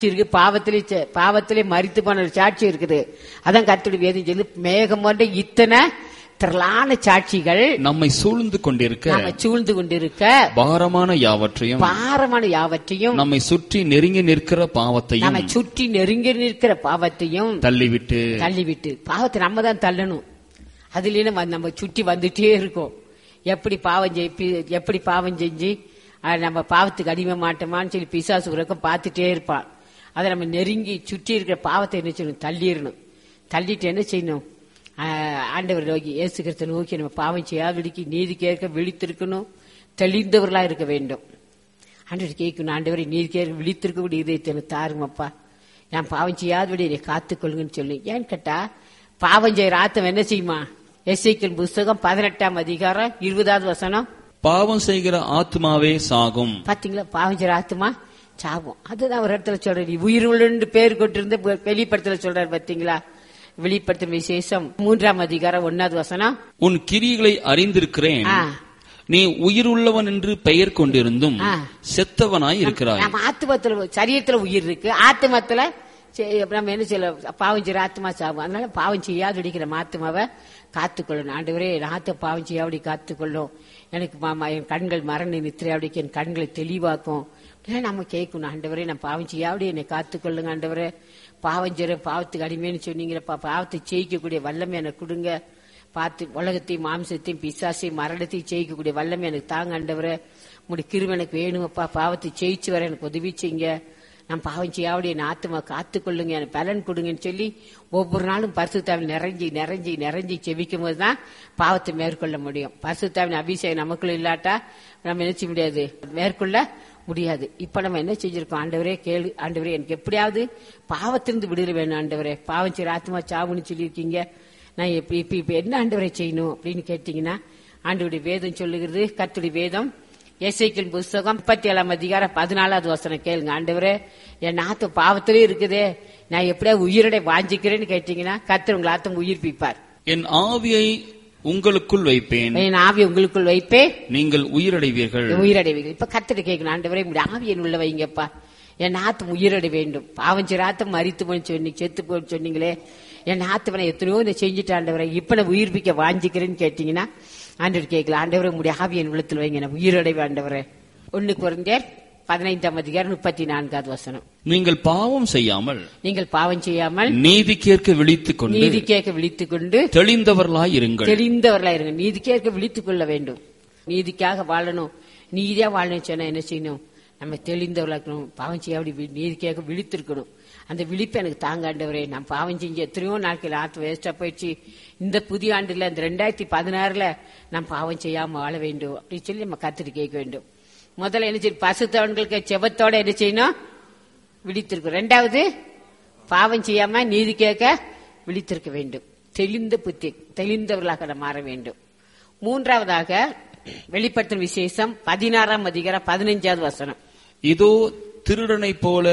இருக்கு பாவத்திலே செ- பாவத்திலே மரித்து போன ஒரு சாட்சி இருக்குது அதான் கர்த்தருடைய வேதம் சொல்லி மேகம் போன்ற இத்தனை திரளான சாட்சிகள் நம்மை சூழ்ந்து கொண்டிருக்க நாம சூழ்ந்து கொண்டிருக்க பாரமான யாவற்றையும் பாரமான யாவற்றையும் நம்மை சுற்றி நெருங்கி நிற்கிற பாவத்தையும் நம்ம சுற்றி நெருங்கி நிற்கிற பாவத்தையும் தள்ளிவிட்டு தள்ளிவிட்டு பாவத்தை நம்ம தான் தள்ளணும் அதுல நம்ம சுற்றி வந்துட்டே இருக்கோம் எப்படி பாவம் ஜெயிப்பி எப்படி பாவம் செஞ்சு அஹ், நம்ம பாவத்துக்கு அடிமை மாட்டோமான்னு சொல்லி பிசாசு உறக்கம் பார்த்துட்டே இருப்பான் அதை நம்ம நெருங்கி சுற்றி இருக்கிற பாவத்தை என்ன செய்யணும் தள்ளிடணும் தள்ளிட்டு என்ன செய்யணும் அஹ், ஆண்டவர் நோக்கி இயேசு கிறிஸ்து நோக்கி நம்ம பாவம் செய்யாதபடிக்கு நீதி கேட்க விழித்திருக்கணும் தெளிந்தவர்களா இருக்க வேண்டும் ஆண்டவர் கேட்கணும் ஆண்டவரை நீர் கேட்க விழித்திருக்கக்கூடிய இதயத்தை எனக்கு தாருங்கப்பா நான் பாவம் செய்யாதபடி என்னை காத்துக்கொள்ளுங்கன்னு சொல்லி ஏன்னு கேட்டா பாவம் செய்யற ஆத்தம் என்ன செய்யுமா எஸ்ஐக்கின் புஸ்தகம் பதினெட்டாம் அதிகாரம் இருபதாவது வசனம் பாவம் செய்கிற ஆத்மாவே சாகும் பாத்தீங்களா பாவம் செய்யற ஆத்துமா சாகும் அதுதான் ஒரு இடத்துல சொல்றாரு உயிர் உள்ளு பேர் கொண்டிருந்த வெளிப்படத்துல சொல்றாரு பாத்தீங்களா வெளிப்படுத்தும் விசேஷம் மூன்றாம் அதிகாரம் ஒன்னாவது வசனம் உன் கிரிகளை அறிந்திருக்கிறேன் ஆ. நீ உயிருள்ளவன் என்று பெயர் கொண்டிருந்தும் ஆ. செத்தவனாய் இருக்கிறாய் நம்ம ஆத்மத்துல சரீரத்துல உயிர் இருக்கு ஆத்மத்துல சே- நம்ம என்ன செய்யல பாவம் செய்யற ஆத்மா சாகும் அதனால பாவம் செய்யாது அடிக்கிற ஆத்மாவை காத்துக்கொள்ளணும் ஆண்டவரே என் ஆத்த பாவம் செய்யாபடி காத்துக்கொள்ளும் எனக்கு மாமா என் கண்கள் மரண நித்திரையாடிக்கு என் கண்களை தெளிவாக்கும் இதெல்லாம் நம்ம கேட்கணும் ஆண்டவரே நான் பாவம் செய்யாபடி என்னை காத்துக்கொள்ளுங்க ஆண்டவரே பாவம் செய்யற பாவத்துக்கு அடிமைன்னு சொன்னீங்களப்பா பாவத்தை ஜெயிக்கக்கூடிய வல்லமை எனக்கு கொடுங்க பார்த்து உலகத்தையும் மாம்சத்தையும் பிசாசையும் மரணத்தையும் ஜெயிக்கக்கூடிய வல்லமை எனக்கு தாங்க ஆண்டவரே உங்களுடைய கிருபை எனக்கு வேணுமப்பா பாவத்தை ஜெயிச்சு வர எனக்கு உதவி செய்யுங்க நான் பாவம் செய்யாவிட என் ஆத்மா காத்துக்கொள்ளுங்க எனக்கு பலன் கொடுங்கன்னு சொல்லி ஒவ்வொரு நாளும் பரிசுத்தாவில் நிறைஞ்சி நிறைஞ்சி நிறைஞ்சி செவிக்கும் போது தான் பாவத்தை மேற்கொள்ள முடியும் பரிசுத்தாவின் அபிஷேகம் நமக்குள்ள இல்லாட்டா நம்ம என்ன செய்ய முடியாது மேற்கொள்ள முடியாது இப்ப நம்ம என்ன செஞ்சிருக்கோம் ஆண்டவரே கேளு ஆண்டவரே எனக்கு எப்படியாவது பாவத்திலிருந்து விடுதலை வேணும் ஆண்டவரே பாவம் செய்யற ஆத்மா சாவுன்னு சொல்லியிருக்கீங்க நான் இப்ப இப்ப இப்ப என்ன ஆண்டவரை செய்யணும் அப்படின்னு கேட்டீங்கன்னா ஆண்டவருடைய வேதம் சொல்லுகிறது கர்த்தருடைய வேதம் எஸ்ஐக்கின் புஸ்தகம் முப்பத்தி ஏழாம் அதிகாரம் பதினாலாவது வசனம் கேளுங்க ஆண்டவரே என் நாத்து பாவத்திலே இருக்குதே நான் எப்படியா உயிரோட வாஞ்சிக்கிறேன்னு கேட்டீங்கன்னா கர்த்தர் உங்களை ஆத்தம் உயிர்ப்பிப்பார் என் ஆவியை உங்களுக்குள் வைப்பேன் என் ஆவி உங்களுக்குள் வைப்பே நீங்கள் உயிரடைவீர்கள் உயிரடைவீர்கள் இப்ப கர்த்தர் கேட்கணும் ஆண்டவரே உங்களுடைய ஆவி என் உள்ள வைங்கப்பா என் ஆத்தம் உயிரடை வேண்டும் பாவம் செய்ற ஆத்தம் மறித்து போய் சொன்னீங்க செத்து போய் சொன்னீங்களே என் ஆத்தவனை எத்தனையோ இதை செஞ்சுட்டு ஆண்டவரை இப்ப நான் உயிர்ப்பிக்க வாஞ்சிக்கிறேன்னு கேட்டீங்கன்னா ஆண்டவர் கேட்கல ஆண்டவரை உங்களுடைய ஆவி என் உள்ளத்தில் வைங்க நான் உயிரடைவு ஆண்டவரே ஒண்ணு குறைந்தேர் பதினைந்தாம் அதிகாரம் முப்பத்தி நான்காவது வசனம் நீங்கள் பாவம் செய்யாமல் நீங்கள் பாவம் செய்யாமல் நீதி கேட்க விழித்துக் கொண்டு நீதி கேட்க விழித்துக் கொண்டு தெளிந்தவர்களாய் இருங்கள் தெரிந்தவர்களா இருங்க நீதி கேட்க விழித்துக் கொள்ள வேண்டும் நீதிக்காக வாழணும் நீதியா வாழணும் சொன்னா என்ன செய்யணும் நம்ம தெளிந்தவர்களா இருக்கணும் பாவம் செய்ய அப்படி நீதி கேட்க விழித்திருக்கணும் அந்த விழிப்பு எனக்கு தாங்க ஆண்டவரே நான் பாவம் செஞ்சு எத்தனையோ நாட்கள் ஆத்து வேஸ்டா போயிடுச்சு இந்த புதிய ஆண்டுல இந்த ரெண்டாயிரத்தி பதினாறுல நான் பாவம் செய்யாம வாழ வேண்டும் அப்படின்னு சொல்லி நம்ம கத்துட்டு கேட்க வேண்டும் முதல்ல என்ன செய்யணும் பசுத்தவன்களுக்கு செவத்தோட என்ன செய்யணும் விழித்திருக்கும் ரெண்டாவது பாவம் செய்யாம நீதி கேட்க விழித்திருக்க வேண்டும் தெளிந்த புத்தி தெளிந்தவர்களாக நாம் மாற வேண்டும் மூன்றாவதாக வெளிப்படுத்தும் விசேஷம் பதினாறாம் அதிகாரம் பதினைஞ்சாவது வசனம் இதோ திருடனைப் போல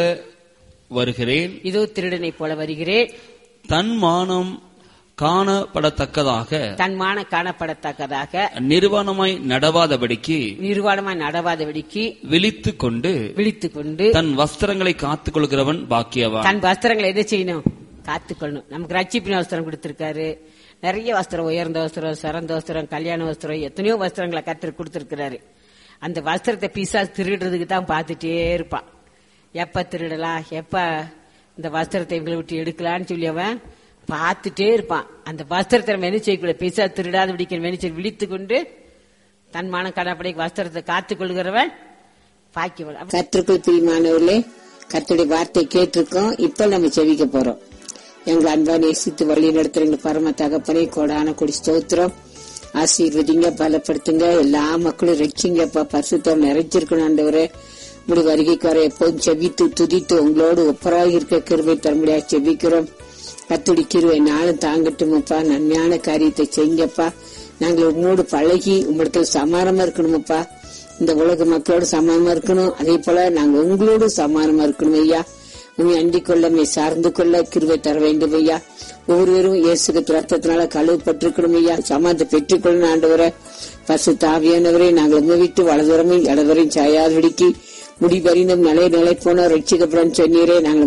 வருகிறேன் இதோ திருடனை போல வருகிறேன் தன் மானம் காணப்படத்தக்கதாக தன்மான காணப்படத்தக்கதாக நிர்வாணமாய் நடவாதபடிக்கு நிர்வாணமாய் நடவாதபடிக்கு விழித்துக் கொண்டு விழித்துக் கொண்டு தன் வஸ்திரங்களை காத்துக் கொள்கிறவன் பாக்கியவான் தன் வஸ்திரங்களை என்ன செய்யணும் காத்துக்கொள்ளணும் நமக்கு ரட்சிப்பின் வஸ்திரம் கொடுத்திருக்காரு நிறைய வஸ்திரம் உயர்ந்த வஸ்திரம் சிறந்த வஸ்திரம் கல்யாண வஸ்திரம் எத்தனையோ வஸ்திரங்களை கத்து கொடுத்திருக்கிறாரு அந்த வஸ்திரத்தை பீசா திருடுறதுக்கு தான் பார்த்துட்டே இருப்பான் எப்ப திருடலாம் எப்ப இந்த வஸ்திரத்தை இவங்களை விட்டு எடுக்கலான்னு சொல்லி அவன் பார்த்துட்டே இருப்பான் அந்த வஸ்திரத்தை நம்ம என்ன செய்யக்கூடாது பீசா திருடாத பிடிக்க நினைச்சு விழித்து கொண்டு தன் மன கடப்படை வஸ்திரத்தை காத்துக் கொள்கிறவன் பாக்கியவன் கத்திற்குள் பிரியமானவர்களே கர்த்தருடைய வார்த்தை கேட்டிருக்கோம் இப்ப நம்ம செவிக்க போறோம் எங்க அன்பா நேசித்து வழி நடத்துற எங்க பரம தகப்பனே கோடான கொடி ஸ்தோத்திரம் ஆசீர்வதிங்க பலப்படுத்துங்க எல்லா மக்களும் ரட்சிங்கப்பா பரிசுத்தம் நிறைஞ்சிருக்கணும் ஆண்டவரே முடி வருகைக்கு வர எப்போதும் செவித்து துதித்து உங்களோடு ஒப்பராக இருக்க கிருபை தரமுடியா செவிக்கிறோம் கத்துடி கிருவை நாளும் தாங்கட்டுமப்பா நன்மையான காரியத்தை செய்யுங்கப்பா நாங்கள் உங்களோடு பழகி உங்களிடத்துல சமானமா இருக்கணுமப்பா இந்த உலக மக்களோடு சமானமா இருக்கணும் அதே போல நாங்க உங்களோடு சமானமா இருக்கணும் ஐயா உண்மை அண்டிக் கொள்ள மே சார்ந்து கொள்ள கிருவை தர வேண்டும் ஐயா ஒவ்வொருவரும் இயேசுக்கு ரத்தத்தினால கழுவப்பட்டிருக்கணும் ஐயா சமாதத்தை பெற்றுக்கொள்ளணும் ஆண்டவரை பசு தாவியானவரை நாங்கள் உங்க விட்டு வலதுவரையும் இடதுவரையும் சாயாதபடிக்கு முடிவறிந்தும் நிலை நிலை போன ரட்சிக்கப்படும் சொன்னீரே நாங்கள்